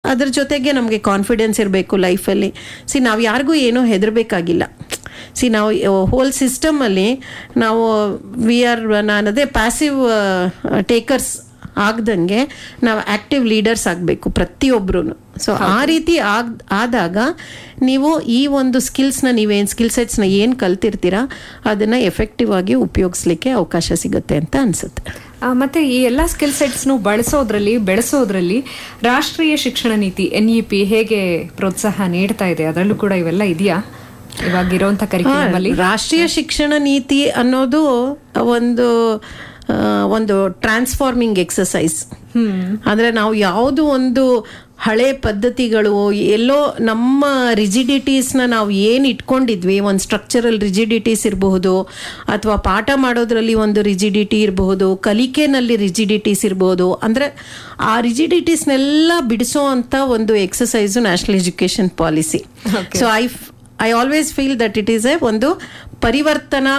ಅದ್ರ ಜೊತೆಗೆ ನಮಗೆ ಕಾನ್ಫಿಡೆನ್ಸ್ ಇರಬೇಕು ಲೈಫಲ್ಲಿ ಸಿ ನಾವು ಯಾರಿಗೂ ಏನೂ ಹೆದರಬೇಕಾಗಿಲ್ಲ ಸಿ ನಾವು ಹೋಲ್ ಸಿಸ್ಟಮಲ್ಲಿ ನಾವು ವಿ ಆರ್ ನಾನು ಅದೇ ಪ್ಯಾಸಿವ್ ಟೇಕರ್ಸ್ ಆಗ್ದಂಗೆ ನಾವು ಆಕ್ಟಿವ್ ಲೀಡರ್ಸ್ ಆಗಬೇಕು ಪ್ರತಿಯೊಬ್ಬರು ಸೊ ಆ ರೀತಿ ಆಗ್ ಆದಾಗ ನೀವು ಈ ಒಂದು ಸ್ಕಿಲ್ಸ್ನ ನೀವೇನು ಸ್ಕಿಲ್ ಸೆಟ್ಸ್ನ ಏನು ಕಲ್ತಿರ್ತೀರಾ ಅದನ್ನು ಎಫೆಕ್ಟಿವ್ ಆಗಿ ಉಪಯೋಗಿಸ್ಲಿಕ್ಕೆ ಅವಕಾಶ ಸಿಗುತ್ತೆ ಅಂತ ಅನಿಸುತ್ತೆ ಆ, ಮತ್ತೆ ಈ ಎಲ್ಲಾ ಸ್ಕಿಲ್ ಸೆಟ್ಸ್ನು ಬಳಸೋದ್ರಲ್ಲಿ ಬೆಳೆಸೋದ್ರಲ್ಲಿ ರಾಷ್ಟ್ರೀಯ ಶಿಕ್ಷಣ ನೀತಿ ಎನ್ ಇ ಪಿ ಹೇಗೆ ಪ್ರೋತ್ಸಾಹ ನೀಡ್ತಾ ಇದೆ ಅದರಲ್ಲೂ ಕೂಡ ಇವೆಲ್ಲ ಇದೆಯಾ ಇವಾಗ ಇರುವಂತ ಕರಿಕ್ಯುಲಮ್ ಅಲ್ಲಿ ರಾಷ್ಟ್ರೀಯ ಶಿಕ್ಷಣ ನೀತಿ ಅನ್ನೋದು ಒಂದು ಆ, ಒಂದು ಟ್ರಾನ್ಸ್ಫಾರ್ಮಿಂಗ್ ಎಕ್ಸಸೈಸ್ ಅಂದ್ರೆ ನಾವು ಯಾವುದು ಒಂದು ಹಳೆ ಪದ್ಧತಿಗಳು ಎಲ್ಲೋ ನಮ್ಮ ರಿಜಿಡಿಟೀಸ್ನ ನಾವು ಏನು ಇಟ್ಕೊಂಡಿದ್ವಿ ಒಂದು ಸ್ಟ್ರಕ್ಚರಲ್ ರಿಜಿಡಿಟೀಸ್ ಇರಬಹುದು ಅಥವಾ ಪಾಠ ಮಾಡೋದ್ರಲ್ಲಿ ಒಂದು ರಿಜಿಡಿಟಿ ಇರಬಹುದು ಕಲಿಕೆನಲ್ಲಿ ರಿಜಿಡಿಟೀಸ್ ಇರಬಹುದು ಅಂದರೆ ಆ ರಿಜಿಡಿಟೀಸ್ನೆಲ್ಲ ಬಿಡಿಸೋ ಅಂತ ಒಂದು exercise national education policy so I I always feel that it is a ಒಂದು ಪರಿವರ್ತನಾ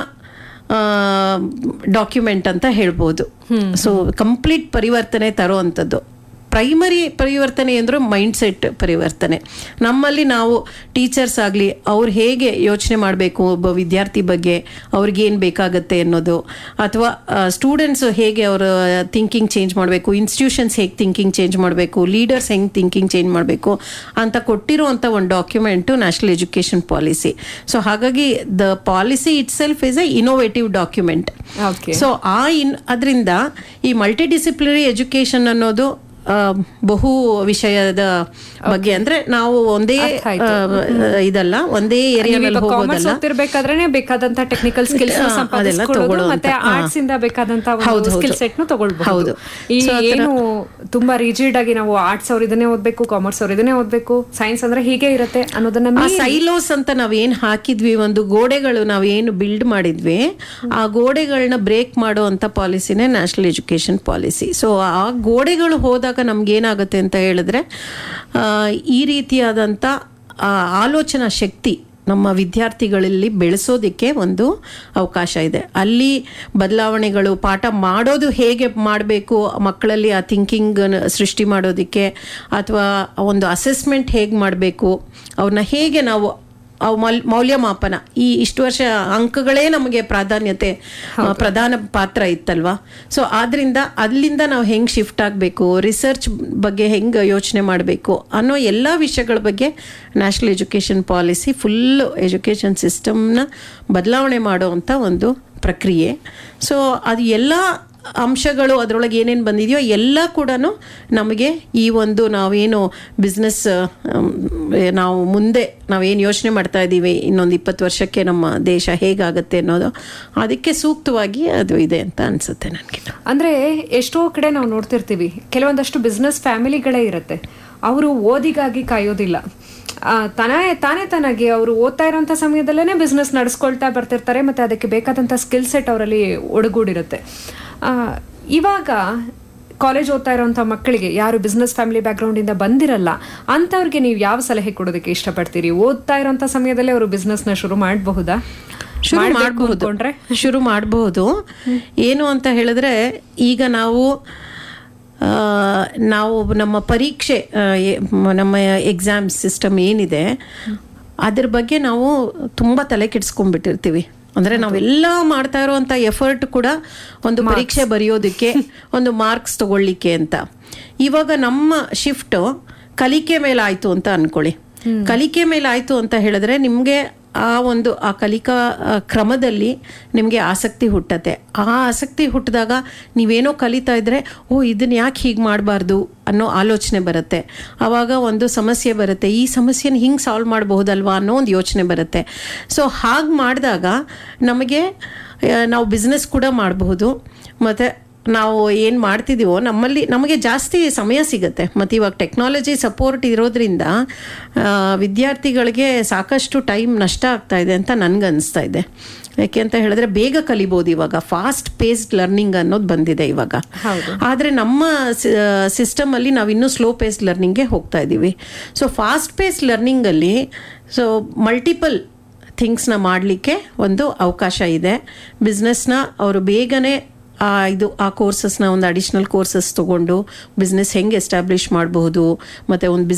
ಡಾಕ್ಯುಮೆಂಟ್ ಅಂತ ಹೇಳ್ಬೋದು ಸೊ ಕಂಪ್ಲೀಟ್ ಪರಿವರ್ತನೆ ತರುವಂಥದ್ದು ಪ್ರೈಮರಿ ಪರಿವರ್ತನೆ ಅಂದ್ರೆ ಮೈಂಡ್ ಸೆಟ್ ಪರಿವರ್ತನೆ ನಮ್ಮಲ್ಲಿ ನಾವು ಟೀಚರ್ಸ್ ಆಗಲಿ ಅವ್ರು ಹೇಗೆ ಯೋಚನೆ ಮಾಡಬೇಕು ಒಬ್ಬ ವಿದ್ಯಾರ್ಥಿ ಬಗ್ಗೆ ಅವ್ರಿಗೇನು ಬೇಕಾಗತ್ತೆ ಅನ್ನೋದು ಅಥವಾ ಸ್ಟೂಡೆಂಟ್ಸ್ ಹೇಗೆ ಅವರ ಥಿಂಕಿಂಗ್ ಚೇಂಜ್ ಮಾಡಬೇಕು ಇನ್ಸ್ಟಿಟ್ಯೂಷನ್ಸ್ ಹೇಗೆ ಥಿಂಕಿಂಗ್ ಚೇಂಜ್ ಮಾಡಬೇಕು ಲೀಡರ್ಸ್ ಹೆಂಗೆ ಥಿಂಕಿಂಗ್ ಚೇಂಜ್ ಮಾಡಬೇಕು ಅಂತ ಕೊಟ್ಟಿರುವಂಥ ಒಂದು document national education policy so ಹಾಗಾಗಿ the policy itself is a innovative document Okay. So ಆ ಇನ್ ಅದರಿಂದ ಈ ಮಲ್ಟಿ ಡಿಸಿಪ್ಲಿನರಿ ಎಜುಕೇಶನ್ ಅನ್ನೋದು ಆ, ಬಹು ವಿಷಯದ ಬಗ್ಗೆ ಅಂದ್ರೆ ನಾವು ಒಂದೇ ಅರ್ಥ ಆಯ್ತು. ಆ, ಇದಲ್ಲ ಒಂದೇ ಏರಿಯಾದಲ್ಲಿ ಕಾಮರ್ಸ್ ಹೋಗೋದಲ್ಲ ಓದ್ತಿರ್ಬೇಕಾದ್ರೆ ಬೇಕಾದಂತ ಟೆಕ್ನಿಕಲ್ ಸ್ಕಿಲ್ಸ್ ಹಾ, ಅದೆಲ್ಲ ತಗೊಳ್ಳೋ ಮತ್ತೆ ಅಂತ. ಹಾ. ಆರ್ಟ್ಸ್ ಇಂದ ಬೇಕಾದಂತ ಹೌದು, ಒಂದು ಹೌದು. ಸ್ಕಿಲ್ ಸೆಟ್ ನು ತಗೊಳ್ಬಹುದು ಹೌದು. ಈ So, ಆ ಥರ- ಏನು ತುಂಬಾ ರಿಜಿಡ್ ಆಗಿ ನಾವು ಆರ್ಟ್ಸ್ ಅವ್ರು ಇದನ್ನೇ ಓದ್ಬೇಕು ಕಾಮರ್ಸ್ ಅವ್ರು ಇದನ್ನೇ ಓದ್ಬೇಕು ಸೈನ್ಸ್ ಅಂದ್ರೆ ಹೀಗೆ ಇರುತ್ತೆ ಅನ್ನೋದನ್ನ ಆ ಮೀರಿ- ಸೈಲೋಸ್ ಅಂತ ನಾವೇನ್ ಹಾಕಿದ್ವಿ ಒಂದು ಗೋಡೆಗಳು ನಾವೇನು ಬಿಲ್ಡ್ ಮಾಡಿದ್ವಿ ಆ ಗೋಡೆಗಳನ್ನ ಬ್ರೇಕ್ ಮಾಡೋ ಅಂತ ಪಾಲಿಸಿನೇ ನ್ಯಾಷನಲ್ ಎಜುಕೇಶನ್ ಪಾಲಿಸಿ ಸೊ ಆ ಗೋಡೆಗಳು ಹೋದಾಗ ನಮ್ಗೆ ಏನಾಗುತ್ತೆ ಅಂತ ಹೇಳಿದ್ರೆ ಆ, ಈ ರೀತಿಯಾದಂಥ ಆ, ಆಲೋಚನಾ ಶಕ್ತಿ ನಮ್ಮ ವಿದ್ಯಾರ್ಥಿಗಳಲ್ಲಿ ಬೆಳೆಸೋದಕ್ಕೆ ಒಂದು ಅವಕಾಶ ಇದೆ ಅಲ್ಲಿ ಬದಲಾವಣೆಗಳು ಪಾಠ ಮಾಡೋದು ಹೇಗೆ ಮಾಡಬೇಕು ಮಕ್ಕಳಲ್ಲಿ ಆ ಥಿಂಕಿಂಗ್ ಸೃಷ್ಟಿ ಮಾಡೋದಕ್ಕೆ ಅಥವಾ ಒಂದು ಅಸೆಸ್ಮೆಂಟ್ ಹೇಗೆ ಮಾಡಬೇಕು ಅವ್ರನ್ನ ಹೇಗೆ ನಾವು ಅವು ಮೌಲ್ ಮೌಲ್ಯಮಾಪನ ಈ ಇಷ್ಟು ವರ್ಷ ಅಂಕಗಳೇ ನಮಗೆ ಪ್ರಾಧಾನ್ಯತೆ ಆ, ಪ್ರಧಾನ ಪಾತ್ರ ಇತ್ತಲ್ವಾ ಸೊ ಆದ್ರಿಂದ ಅಲ್ಲಿಂದ ನಾವು ಹೆಂಗೆ ಶಿಫ್ಟ್ ಆಗಬೇಕು ರಿಸರ್ಚ್ ಬಗ್ಗೆ ಹೆಂಗೆ ಯೋಚನೆ ಮಾಡಬೇಕು ಅನ್ನೋ ಎಲ್ಲ ವಿಷಯಗಳ ಬಗ್ಗೆ national education policy full education ಸಿಸ್ಟಮ್ನ ಬದಲಾವಣೆ ಮಾಡುವಂಥ ಒಂದು ಪ್ರಕ್ರಿಯೆ ಸೊ ಅದು ಎಲ್ಲ ಅಂಶಗಳು ಅದರೊಳಗೆ ಏನೇನು ಬಂದಿದೆಯೋ ಎಲ್ಲ ಕೂಡ ನಮಗೆ ಈ ಒಂದು ನಾವೇನು ಬಿಸ್ನೆಸ್ ನಾವು ಮುಂದೆ ನಾವೇನು ಯೋಚನೆ ಮಾಡ್ತಾ ಇದ್ದೀವಿ ಇನ್ನೊಂದು ಇಪ್ಪತ್ತು ವರ್ಷಕ್ಕೆ ನಮ್ಮ ದೇಶ ಹೇಗಾಗುತ್ತೆ ಅನ್ನೋದು ಅದಕ್ಕೆ ಸೂಕ್ತವಾಗಿ ಅದು ಇದೆ ಅಂತ ಅನಿಸುತ್ತೆ ನನಗೆ ಅಂದ್ರೆ ಎಷ್ಟೋ ಕಡೆ ನಾವು ನೋಡ್ತಿರ್ತೀವಿ ಕೆಲವೊಂದಷ್ಟು ಬಿಸ್ನೆಸ್ ಫ್ಯಾಮಿಲಿಗಳೇ ಇರುತ್ತೆ ಅವರು ಓದಿಗಾಗಿ ಕಾಯೋದಿಲ್ಲ ಆ, ತಾನೇ ತಾನೇ ತಾನಾಗಿ ಅವರು ಓದ್ತಾ ಇರೋಂಥ ಸಮಯದಲ್ಲೇ ಬಿಸ್ನೆಸ್ ನಡೆಸ್ಕೊಳ್ತಾ ಬರ್ತಿರ್ತಾರೆ ಮತ್ತೆ ಅದಕ್ಕೆ ಬೇಕಾದಂಥ ಸ್ಕಿಲ್ ಸೆಟ್ ಅವರಲ್ಲಿ ಒಡಗೂಡಿರುತ್ತೆ ಆ, ಇವಾಗ ಕಾಲೇಜ್ ಓದ್ತಾ ಇರೋಂಥ ಮಕ್ಕಳಿಗೆ ಯಾರು ಬಿಸ್ನೆಸ್ ಫ್ಯಾಮಿಲಿ ಬ್ಯಾಕ್ಗ್ರೌಂಡ್ ಇಂದ ಬಂದಿರಲ್ಲ ಅಂಥವ್ರಿಗೆ ನೀವು ಯಾವ ಸಲಹೆ ಕೊಡೋದಕ್ಕೆ ಇಷ್ಟಪಡ್ತೀರಿ ಓದ್ತಾ ಇರೋಂಥ ಸಮಯದಲ್ಲೇ ಅವರು ಬಿಸ್ನೆಸ್ ನ ಶುರು ಮಾಡಬಹುದಾ ಶುರು ಮಾಡಬಹುದು ಶುರು ಮಾಡಬಹುದು ಏನು ಅಂತ ಹೇಳಿದ್ರೆ ಈಗ ನಾವು ಆ, ನಾವು ನಮ್ಮ ಪರೀಕ್ಷೆ ಆ, ಎ- ಮ- ನಮ್ಮ ಎಕ್ಸಾಮ್ ಸಿಸ್ಟಮ್ ಏನಿದೆ ಅದ್ರ ಬಗ್ಗೆ ನಾವು ತುಂಬ ತಲೆ ಕೆಡಿಸ್ಕೊಂಡ್ಬಿಟ್ಟಿರ್ತೀವಿ ಅಂದರೆ ನಾವೆಲ್ಲ ಮಾಡ್ತಾ ಇರುವಂಥ ಎಫರ್ಟ್ ಕೂಡ ಒಂದು ಪರೀಕ್ಷೆ ಬರೆಯೋದಕ್ಕೆ ಒಂದು ಮಾರ್ಕ್ಸ್ ತಗೊಳ್ಳಿಕ್ಕೆ ಅಂತ ಇವಾಗ ನಮ್ಮ ಶಿಫ್ಟು ಕಲಿಕೆ ಮೇಲೆ ಆಯಿತು ಅಂತ ಅನ್ಕೊಳ್ಳಿ ಕಲಿಕೆ ಮೇಲೆ ಆಯಿತು ಅಂತ ಹೇಳಿದ್ರೆ ನಿಮಗೆ ಆ ಒಂದು ಆ ಕಲಿಕಾ ಆ, ಕ್ರಮದಲ್ಲಿ ನಿಮಗೆ ಆಸಕ್ತಿ ಹುಟ್ಟತ್ತೆ ಆ ಆಸಕ್ತಿ ಹುಟ್ಟಿದಾಗ ನೀವೇನೋ ಕಲಿತಾ ಇದ್ರೆ ಓ ಇದನ್ನ ಯಾಕೆ ಹೀಗೆ ಮಾಡಬಾರ್ದು ಅನ್ನೋ ಆಲೋಚನೆ ಬರುತ್ತೆ ಆವಾಗ ಒಂದು ಸಮಸ್ಯೆ ಬರುತ್ತೆ ಈ ಸಮಸ್ಯೆನ ಹಿಂಗೆ ಸಾಲ್ವ್ ಮಾಡಬಹುದಲ್ವಾ ಅನ್ನೋ ಒಂದು ಯೋಚನೆ ಬರುತ್ತೆ ಸೊ ಹಾಗೆ ಮಾಡಿದಾಗ ನಮಗೆ ಆ, ನಾವು ಬಿಸ್ನೆಸ್ ಕೂಡ ಮಾಡಬಹುದು ಮತ್ತು ನಾವು ಏನು ಮಾಡ್ತಿದ್ದೀವೋ ನಮ್ಮಲ್ಲಿ ನಮಗೆ ಜಾಸ್ತಿ ಸಮಯ ಸಿಗುತ್ತೆ ಮತ್ತು ಇವಾಗ ಟೆಕ್ನಾಲಜಿ ಸಪೋರ್ಟ್ ಇರೋದ್ರಿಂದ ಆ, ವಿದ್ಯಾರ್ಥಿಗಳಿಗೆ ಸಾಕಷ್ಟು ಟೈಮ್ ನಷ್ಟ ಆಗ್ತಾ ಇದೆ ಅಂತ ನನಗೆ ಅನಿಸ್ತಾ ಇದೆ ಯಾಕೆ ಅಂತ ಹೇಳಿದ್ರೆ ಬೇಗ ಕಲಿಬೋದು ಇವಾಗ ಫಾಸ್ಟ್ ಪೇಸ್ಡ್ ಲರ್ನಿಂಗ್ ಅನ್ನೋದು ಬಂದಿದೆ ಇವಾಗ ಆದರೆ ನಮ್ಮ ಸಿಸ್ಟಮಲ್ಲಿ ನಾವು ಇನ್ನೂ ಸ್ಲೋ ಪೇಸ್ಡ್ ಲರ್ನಿಂಗ್ಗೆ ಹೋಗ್ತಾ ಇದ್ದೀವಿ ಸೊ ಫಾಸ್ಟ್ ಪೇಸ್ಡ್ ಲರ್ನಿಂಗಲ್ಲಿ ಸೊ ಮಲ್ಟಿಪಲ್ ಥಿಂಗ್ಸ್ನ ಮಾಡಲಿಕ್ಕೆ ಒಂದು ಅವಕಾಶ ಇದೆ ಬಿಸ್ನೆಸ್ನ ಅವರು ಬೇಗನೆ ಆ ಇದು ಆ ಕೋರ್ಸಸ್ನ ಒಂದು ಅಡಿಷ್ನಲ್ ಕೋರ್ಸಸ್ ತೊಗೊಂಡು ಬಿಸ್ನೆಸ್ ಹೆಂಗೆ ಎಸ್ಟಾಬ್ಲಿಷ್ ಮಾಡಬಹುದು ಮತ್ತು ಒಂದು